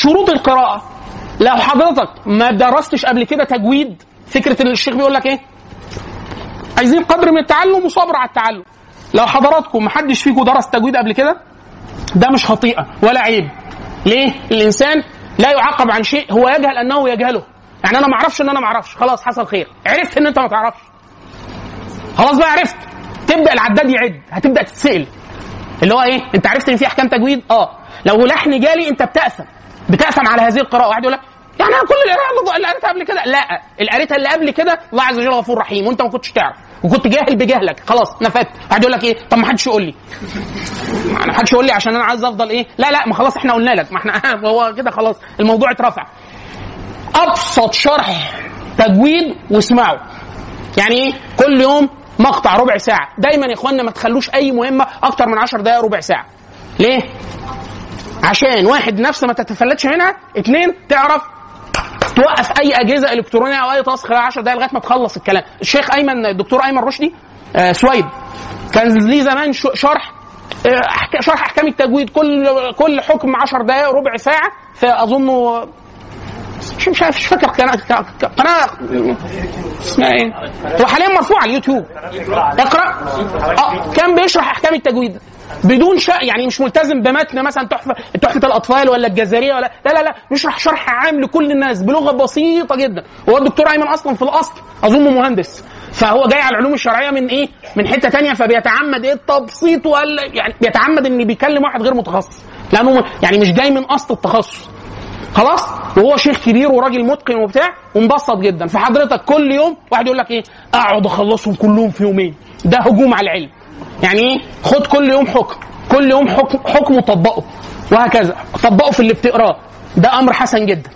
شروط القراءه لو حضرتك ما درستش قبل كده تجويد فكره ان الشيخ بيقول لك ايه عايزين قدر من التعلم وصبر على التعلم لو حضراتكم ما حدش فيكم درس تجويد قبل كده ده مش خطيئه ولا عيب ليه الانسان لا يعاقب عن شيء هو يجهل انه يجهله يعني انا ما اعرفش ان انا ما اعرفش خلاص حصل خير عرفت ان انت ما تعرفش خلاص بقى عرفت تبدا العداد يعد هتبدا تتسال اللي هو ايه انت عرفت ان في احكام تجويد اه لو لحن جالي انت بتاثم بتاثم على هذه القراءه واحد يقول لك يعني انا كل القراءه اللي قريتها قبل كده لا اللي قريتها اللي قبل كده الله عز وجل غفور رحيم وانت ما كنتش تعرف وكنت جاهل بجهلك خلاص نفدت واحد يقول لك ايه طب ما حدش يقول لي ما حدش يقول لي عشان انا عايز افضل ايه لا لا ما خلاص احنا قلنا لك ما احنا هو كده خلاص الموضوع اترفع ابسط شرح تجويد واسمعه يعني ايه كل يوم مقطع ربع ساعه دايما يا اخوانا ما تخلوش اي مهمه اكتر من 10 دقائق ربع ساعه ليه عشان واحد نفس ما تتفلتش منها اثنين تعرف توقف اي اجهزه الكترونيه او اي تاسك خلال 10 دقائق لغايه ما تخلص الكلام الشيخ ايمن الدكتور ايمن رشدي آه سويد كان ليه زمان ش- شرح آه، أحك- شرح احكام التجويد كل كل حكم 10 دقائق ربع ساعه فاظنه مش مش عارف مش فاكر قناه قناه اسمها ايه؟ هو حاليا مرفوع على اليوتيوب اقرا اه كان بيشرح احكام التجويد بدون شا يعني مش ملتزم بمتن مثلا تحفه تحفه الاطفال ولا الجزريه ولا لا لا لا بيشرح شرح عام لكل الناس بلغه بسيطه جدا هو الدكتور ايمن اصلا في الاصل اظنه مهندس فهو جاي على العلوم الشرعيه من ايه؟ من حته تانية فبيتعمد ايه التبسيط ولا يعني بيتعمد ان بيكلم واحد غير متخصص لانه يعني مش جاي من اصل التخصص خلاص وهو شيخ كبير وراجل متقن وبتاع ومبسط جدا فحضرتك كل يوم واحد يقول لك ايه اقعد اخلصهم كلهم في يومين ده هجوم على العلم يعني ايه خد كل يوم حكم كل يوم حكم حكم وطبقه وهكذا طبقه في اللي بتقراه ده امر حسن جدا